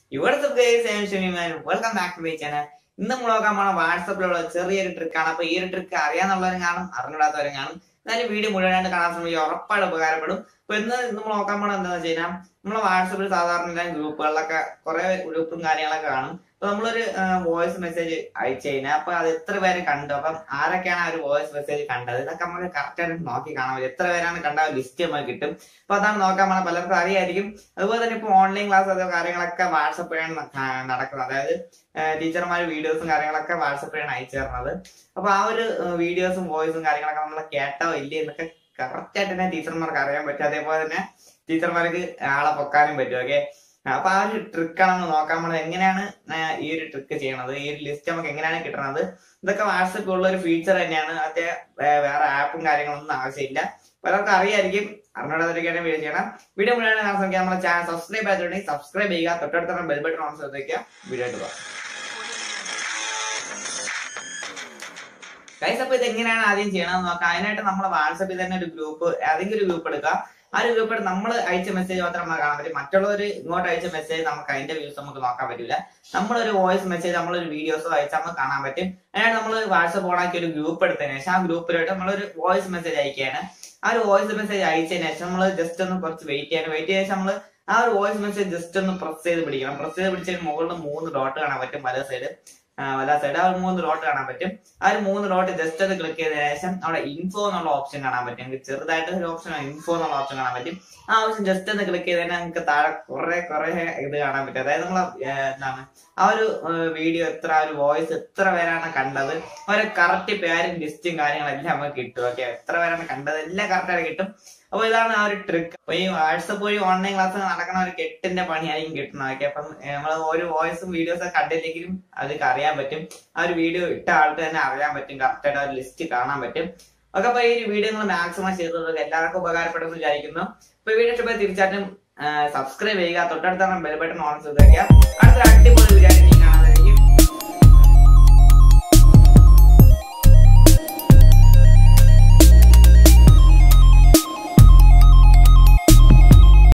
ഇവിടുത്തെ welcome back to my channel ഇന്ന് നമ്മൾ നോക്കാൻ പോണ വാട്സപ്പിലുള്ള ചെറിയൊരു ട്രിക്കാണ് അപ്പൊ ഈ ഒരു ട്രിക്ക് അറിയാന്നുള്ളവരും കാണും അറിഞ്ഞിടാത്തവരും കാണും എന്നാലും വീഡിയോ മുഴുവനായിട്ട് കാണാൻ ശ്രമിക്കുക ഉറപ്പായിട്ട് ഉപകാരപ്പെടും അപ്പൊ ഇന്ന് നമ്മൾ നോക്കാൻ പോണത് എന്താണെന്ന് വെച്ച് കഴിഞ്ഞാൽ നമ്മളെ വാട്സപ്പിൽ സാധാരണ ഗ്രൂപ്പുകളിലൊക്കെ കുറെ ഗ്രൂപ്പും കാര്യങ്ങളൊക്കെ കാണും അപ്പൊ നമ്മളൊരു വോയിസ് മെസ്സേജ് അയച്ചു കഴിഞ്ഞാൽ അപ്പൊ അത് എത്ര പേര് കണ്ടു അപ്പം ആരൊക്കെയാണ് ആ ഒരു വോയിസ് മെസ്സേജ് കണ്ടത് ഇതൊക്കെ നമുക്ക് കറക്റ്റ് ആയിട്ട് നോക്കി കാണാൻ പറ്റും എത്ര പേരാണ് കണ്ട ലിസ്റ്റ് നമുക്ക് കിട്ടും അപ്പൊ അതാണ് നോക്കാൻ പോണത് പലർക്കും അറിയായിരിക്കും അതുപോലെ തന്നെ ഇപ്പൊ ഓൺലൈൻ ക്ലാസ് അതോ കാര്യങ്ങളൊക്കെ വാട്സപ്പ് വഴിയാണ് ന- നടക്കുന്നത് അതായത് ടീച്ചർമാർ വീഡിയോസും കാര്യങ്ങളൊക്കെ വാട്സപ്പ് വഴിയാണ് അയച്ചു തരുന്നത് അപ്പൊ ആ ഒരു വീഡിയോസും വോയിസും കാര്യങ്ങളൊക്കെ നമ്മൾ കേട്ടോ ഇല്ലേ എന്നൊക്കെ കറക്റ്റ് ആയിട്ട് തന്നെ ടീച്ചർമാർക്ക് അറിയാൻ പറ്റും അതേപോലെ തന്നെ ടീച്ചർമാർക്ക് ആളെ പൊക്കാനും പറ്റും ഓക്കെ അപ്പൊ ആ ഒരു ട്രിക്കാണ് നമ്മൾ നോക്കാൻ പോണത് എങ്ങനെയാണ് ആ, ഈ ഒരു ട്രിക്ക് ചെയ്യണത് ഈ ഒരു ലിസ്റ്റ് നമുക്ക് എങ്ങനെയാണ് കിട്ടണത് ഇതൊക്കെ വാട്സപ്പിൽ ഉള്ള ഒരു ഫീച്ചർ തന്നെയാണ് അതേ വേറെ ആപ്പും കാര്യങ്ങളൊന്നും ആവശ്യമില്ല പലർക്കും അറിയായിരിക്കും അറിഞ്ഞോടാതിരിക്കാനും വീഡിയോ ചെയ്യണം വീഡിയോ മുഴുവൻ കാണാൻ ശ്രമിക്കുക നമ്മുടെ ചാനൽ സബ്സ്ക്രൈബ് ചെയ്തിട്ടുണ്ടെങ്കിൽ സബ്സ്ക്രൈബ് ചെയ്യുക തൊട്ടടുത്ത ബെൽ ബട്ടൺ ഓൺ ശ്രദ്ധിക്കുക വീഡിയോ ആയിട്ട് പോകാം ഗൈസ് അപ്പൊ ഇത് എങ്ങനെയാണ് ആദ്യം ചെയ്യണമെന്ന് നോക്കാം അതിനായിട്ട് നമ്മളെ വാട്സപ്പിൽ തന്നെ ഒരു ഗ്രൂപ്പ് ഏതെങ്കിലും ഒരു ഗ്രൂപ്പ് എടുക്കുക ആ ഒരു ഗ്രൂപ്പ് നമ്മൾ അയച്ച മെസ്സേജ് മാത്രം നമുക്ക് കാണാൻ പറ്റും മറ്റുള്ളവർ ഇങ്ങോട്ട് അയച്ച മെസ്സേജ് നമുക്ക് അതിന്റെ വ്യൂസ് നമുക്ക് നോക്കാൻ പറ്റില്ല നമ്മളൊരു വോയിസ് മെസ്സേജ് നമ്മളൊരു വീഡിയോസോ അയച്ചാൽ നമുക്ക് കാണാൻ പറ്റും അതിനായിട്ട് നമ്മൾ വാട്സപ്പ് ഓണാക്കി ഒരു ഗ്രൂപ്പ് എടുത്തതിന് ശേഷം ആ ഗ്രൂപ്പിലോട്ട് നമ്മളൊരു വോയിസ് മെസ്സേജ് അയക്കുകയാണ് ആ ഒരു വോയിസ് മെസ്സേജ് അയച്ചതിന് ശേഷം നമ്മൾ ജസ്റ്റ് ഒന്ന് കുറച്ച് വെയിറ്റ് ചെയ്യാൻ വെയിറ്റ് ചെയ്ത ശേഷം നമ്മൾ ആ ഒരു വോയിസ് മെസ്സേജ് ജസ്റ്റ് ഒന്ന് പ്രസ് ചെയ്ത് പിടിക്കണം പ്രസ് ചെയ്ത് പിടിച്ചതിന് മുകളിൽ മൂന്ന് ഡോട്ട് കാണാൻ പറ്റും വല സൈഡ് വല സൈഡ് ആ ഒരു മൂന്ന് ഡോട്ട് കാണാൻ പറ്റും ആ ഒരു മൂന്ന് ഡോട്ട് ജസ്റ്റ് ഒന്ന് ക്ലിക്ക് ചെയ്തതിനു ശേഷം അവിടെ ഇൻഫോ എന്നുള്ള ഓപ്ഷൻ കാണാൻ പറ്റും നിങ്ങൾക്ക് ചെറുതായിട്ട് ഒരു ഓപ്ഷൻ ഇൻഫോ എന്നുള്ള ഓപ്ഷൻ കാണാൻ പറ്റും ആ ഓപ്ഷൻ ജസ്റ്റ് ഒന്ന് ക്ലിക്ക് ചെയ്തതിന് നിങ്ങൾക്ക് താഴെ കുറെ കുറെ ഇത് കാണാൻ പറ്റും അതായത് നമ്മൾ എന്താണ് ആ ഒരു വീഡിയോ എത്ര ആ ഒരു വോയിസ് എത്ര പേരാണ് കണ്ടത് അവരെ കറക്റ്റ് പേരും ലിസ്റ്റും കാര്യങ്ങളെല്ലാം നമുക്ക് കിട്ടും ഓക്കെ എത്ര പേരാണ് കണ്ടത് എല്ലാം കറക്റ്റ് ആയിട്ട് കിട്ടും അപ്പൊ ഇതാണ് ആ ഒരു ട്രിക്ക് അപ്പൊ ഈ വാട്സപ്പ് വഴി ഓൺലൈൻ ക്ലാസ് നടക്കുന്ന ഒരു കെട്ടിന്റെ പണിയായിരിക്കും കിട്ടുന്നത് ഓക്കെ അപ്പം നമ്മൾ ഒരു വോയിസും വീഡിയോസും ഒക്കെ കണ്ടില്ലെങ്കിലും അതൊക്കെ അറിയാൻ പറ്റും ആ ഒരു വീഡിയോ ഇട്ട ആൾക്ക് തന്നെ അറിയാൻ പറ്റും കറക്റ്റ് ആയിട്ട് ആ ഒരു ലിസ്റ്റ് കാണാൻ പറ്റും ഒക്കെ അപ്പൊ ഈ ഒരു വീഡിയോ നിങ്ങൾ മാക്സിമം ചെയ്തത് എല്ലാവർക്കും ഉപകാരപ്പെടുമെന്ന് വിചാരിക്കുന്നു അപ്പൊ വീഡിയോ ഇഷ്ടപ്പെട്ട് തീർച്ചയായിട്ടും സബ്സ്ക്രൈബ് ചെയ്യുക തൊട്ടടുത്താണ് ബെൽ ബട്ടൺ ഓൺ ചെയ്ത് വെക്കുക അടുത്ത അടിപൊളി വീഡിയോ